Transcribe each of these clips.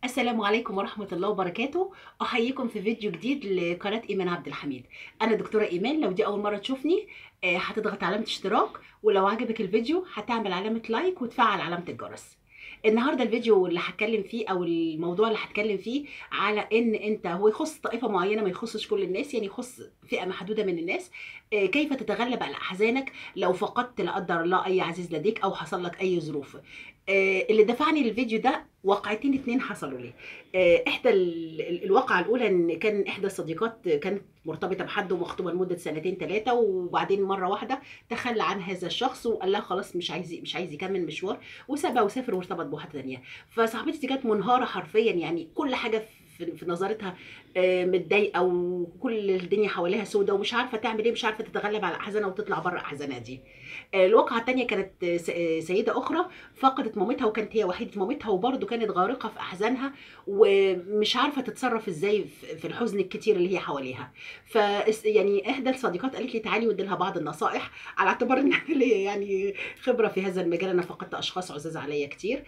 السلام عليكم ورحمة الله وبركاته أحييكم في فيديو جديد لقناة إيمان عبد الحميد أنا دكتورة إيمان لو دي أول مرة تشوفني آه، هتضغط علامة اشتراك ولو عجبك الفيديو هتعمل علامة لايك وتفعل علامة الجرس النهارده الفيديو اللي هتكلم فيه او الموضوع اللي هتكلم فيه على ان انت هو يخص طائفه معينه ما يخصش كل الناس يعني يخص فئه محدوده من الناس آه، كيف تتغلب على احزانك لو فقدت لا قدر الله اي عزيز لديك او حصل لك اي ظروف آه، اللي دفعني للفيديو ده واقعتين اتنين حصلوا لي آه، احدى ال- ال- الواقعه الاولى ان كان احدى الصديقات كانت مرتبطه بحد ومخطوبه لمده سنتين ثلاثه وبعدين مره واحده تخلى عن هذا الشخص وقال لها خلاص مش عايز مش عايز يكمل مشوار وسابها وسافر وارتبط بواحده ثانيه فصاحبتي دي كانت منهاره حرفيا يعني كل حاجه في في نظرتها آه، متضايقه وكل الدنيا حواليها سودة ومش عارفه تعمل ايه مش عارفه تتغلب على احزانها وتطلع بره احزانها دي آه، الواقعه الثانيه كانت آه، س- آه، سيده اخرى فقدت مامتها وكانت هي وحيده مامتها وبرده كانت غارقه في احزانها ومش عارفه تتصرف ازاي في في الحزن الكتير اللي هي حواليها ف يعني احدى الصديقات قالت لي تعالي ودي لها بعض النصائح على اعتبار ان انا ليا يعني خبره في هذا المجال انا فقدت اشخاص عزاز عليا كتير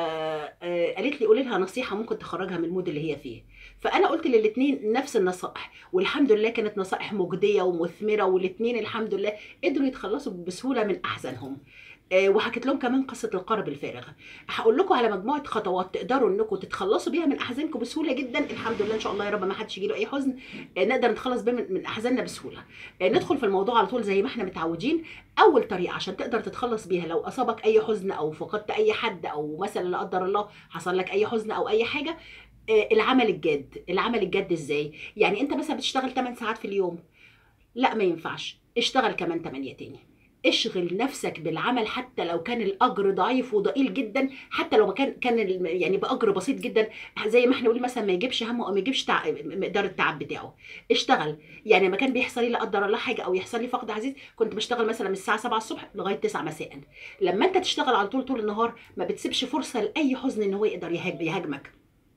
فقالت لي قولي لها نصيحه ممكن تخرجها من المود اللي هي فيه فانا قلت للاثنين نفس النصائح والحمد لله كانت نصائح مجديه ومثمره والاثنين الحمد لله قدروا يتخلصوا بسهوله من احزانهم آه، وحكيت لهم كمان قصه القارب الفارغ هقول لكم على مجموعه خطوات تقدروا انكم تتخلصوا بيها من احزانكم بسهوله جدا الحمد لله ان شاء الله يا رب ما حدش يجيله اي حزن آه، نقدر نتخلص بيه من من احزاننا بسهوله آه، ندخل في الموضوع على طول زي ما احنا متعودين اول طريقه عشان تقدر تتخلص بيها لو اصابك اي حزن او فقدت اي حد او مثلا لا قدر الله حصل لك اي حزن او اي حاجه آه، العمل الجاد العمل الجاد ازاي يعني انت مثلا بتشتغل 8 ساعات في اليوم لا ما ينفعش اشتغل كمان 8 تاني اشغل نفسك بالعمل حتى لو كان الاجر ضعيف وضئيل جدا حتى لو ما كان كان الم- يعني باجر بسيط جدا زي ما احنا نقول مثلا ما يجيبش همه او ما يجيبش تع... مقدار التعب بتاعه اشتغل يعني لما كان بيحصل لي لا قدر الله حاجه او يحصل لي فقد عزيز كنت بشتغل مثلا من الساعه 7 الصبح لغايه 9 مساء لما انت تشتغل على طول طول النهار ما بتسيبش فرصه لاي حزن ان هو يقدر يهاج- يهاجمك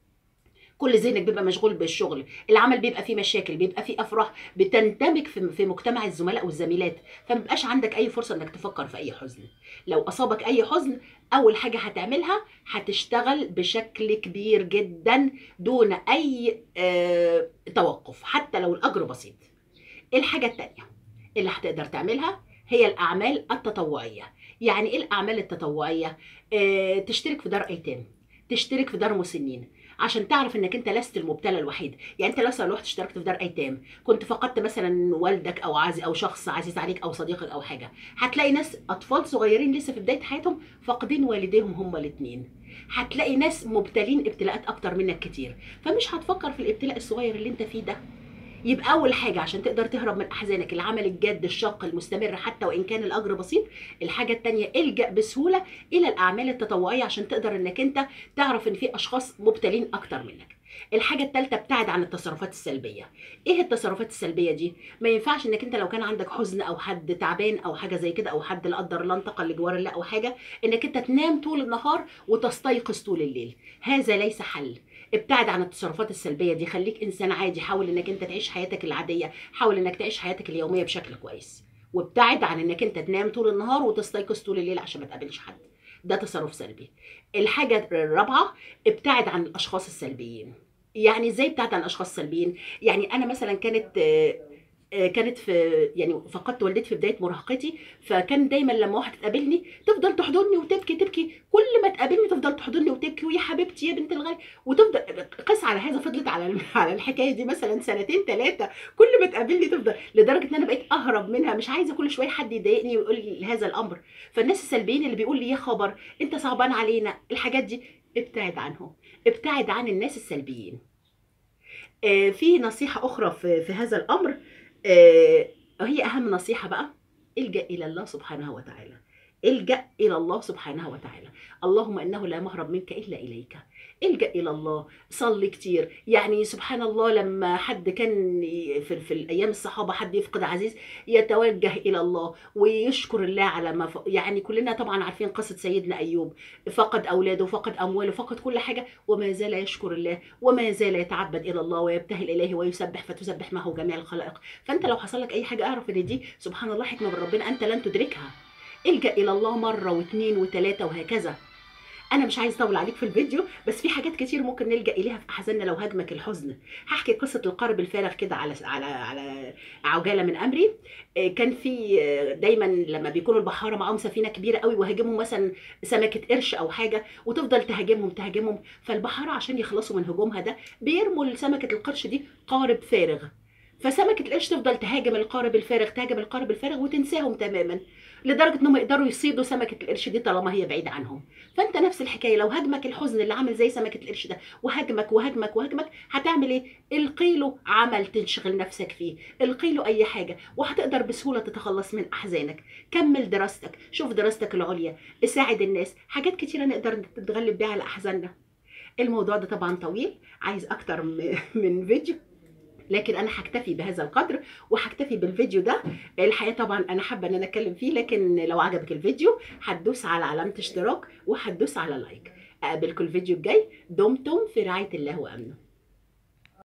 كل ذهنك بيبقى مشغول بالشغل العمل بيبقى فيه مشاكل بيبقى فيه افراح بتندمج في في مجتمع الزملاء والزميلات فما بيبقاش عندك اي فرصه انك تفكر في اي حزن لو اصابك اي حزن اول حاجه هتعملها هتشتغل بشكل كبير جدا دون اي آه توقف حتى لو الاجر بسيط الحاجه التانيه اللي هتقدر تعملها هي الاعمال التطوعيه يعني ايه الاعمال التطوعيه آه تشترك في دار ايتام تشترك في دار مسنين عشان تعرف انك انت لست المبتلى الوحيد يعني انت لو رحت اشتركت في دار ايتام كنت فقدت مثلا والدك او عزي او شخص عزيز عليك او صديقك او حاجه هتلاقي ناس اطفال صغيرين لسه في بدايه حياتهم فاقدين والديهم هما الاثنين هتلاقي ناس مبتلين ابتلاءات اكتر منك كتير فمش هتفكر في الابتلاء الصغير اللي انت فيه ده يبقى اول حاجه عشان تقدر تهرب من احزانك العمل الجاد الشاق المستمر حتى وان كان الاجر بسيط الحاجه التانية الجا بسهوله الى الاعمال التطوعيه عشان تقدر انك انت تعرف ان في اشخاص مبتلين اكتر منك الحاجه الثالثه ابتعد عن التصرفات السلبيه ايه التصرفات السلبيه دي ما ينفعش انك انت لو كان عندك حزن او حد تعبان او حاجه زي كده او حد لا قدر الله انتقل لجوار الله او حاجه انك انت تنام طول النهار وتستيقظ طول الليل هذا ليس حل ابتعد عن التصرفات السلبيه دي خليك انسان عادي حاول انك انت تعيش حياتك العاديه حاول انك تعيش حياتك اليوميه بشكل كويس وابتعد عن انك انت تنام طول النهار وتستيقظ طول الليل عشان ما تقابلش حد ده تصرف سلبي الحاجه الرابعه ابتعد عن الاشخاص السلبيين يعني ازاي ابتعد عن الاشخاص السلبيين يعني انا مثلا كانت آه، آه، كانت في يعني فقدت والدتي في بدايه مراهقتي فكان دايما لما واحده تقابلني تفضل تحضني وتبكي تبكي كل ما تقابلني تفضل تحضني وتبكي ويا حبيبتي يا بنت الغالي وتفضل قس على هذا فضلت على على الحكايه دي مثلا سنتين ثلاثه كل ما تقابلني تفضل لدرجه ان انا بقيت اهرب منها مش عايزه كل شويه حد يضايقني ويقول لي هذا الامر فالناس السلبيين اللي بيقول لي يا خبر انت صعبان علينا الحاجات دي ابتعد عنهم ابتعد عن الناس السلبيين آه، في نصيحة أخرى في, في هذا الأمر آه، هي أهم نصيحة بقى الجأ إلى الله سبحانه وتعالى الجأ إلى الله سبحانه وتعالى اللهم إنه لا مهرب منك إلا إليك الجأ إلى الله صلي كتير يعني سبحان الله لما حد كان ي- في, في الأيام الصحابة حد يفقد عزيز يتوجه إلى الله ويشكر الله على ما ف... يعني كلنا طبعا عارفين قصة سيدنا أيوب فقد أولاده فقد أمواله فقد كل حاجة وما زال يشكر الله وما زال يتعبد الى الله ويبتهل اليه ويسبح فتسبح معه جميع الخلائق فانت لو حصل لك اي حاجه اعرف ان دي سبحان الله حكمه من ربنا انت لن تدركها الجا الى الله مره واثنين وثلاثه وهكذا انا مش عايز اطول عليك في الفيديو بس في حاجات كتير ممكن نلجا اليها في احزاننا لو هاجمك الحزن هحكي قصه القارب الفارغ كده على على على عجاله من امري آه، كان في آه، دايما لما بيكونوا البحاره معاهم سفينه كبيره قوي وهاجمهم مثلا سمكه قرش او حاجه وتفضل تهاجمهم تهاجمهم فالبحاره عشان يخلصوا من هجومها ده بيرموا لسمكه القرش دي قارب فارغ فسمكه القرش تفضل تهاجم القارب الفارغ تهاجم القارب الفارغ وتنساهم تماما لدرجه انهم يقدروا يصيدوا سمكه القرش دي طالما هي بعيده عنهم فانت نفس الحكايه لو هاجمك الحزن اللي عامل زي سمكه القرش ده وهاجمك وهاجمك وهاجمك هتعمل ايه القي له عمل تنشغل نفسك فيه القي له اي حاجه وهتقدر بسهوله تتخلص من احزانك كمل دراستك شوف دراستك العليا ساعد الناس حاجات كتيره نقدر نتغلب بيها على احزاننا الموضوع ده طبعا طويل عايز اكتر م- من فيديو لكن انا هكتفي بهذا القدر وهكتفي بالفيديو ده الحقيقه طبعا انا حابه ان انا اتكلم فيه لكن لو عجبك الفيديو هتدوس على علامه اشتراك وهتدوس على لايك اقابلكم الفيديو الجاي دمتم في رعايه الله وامنه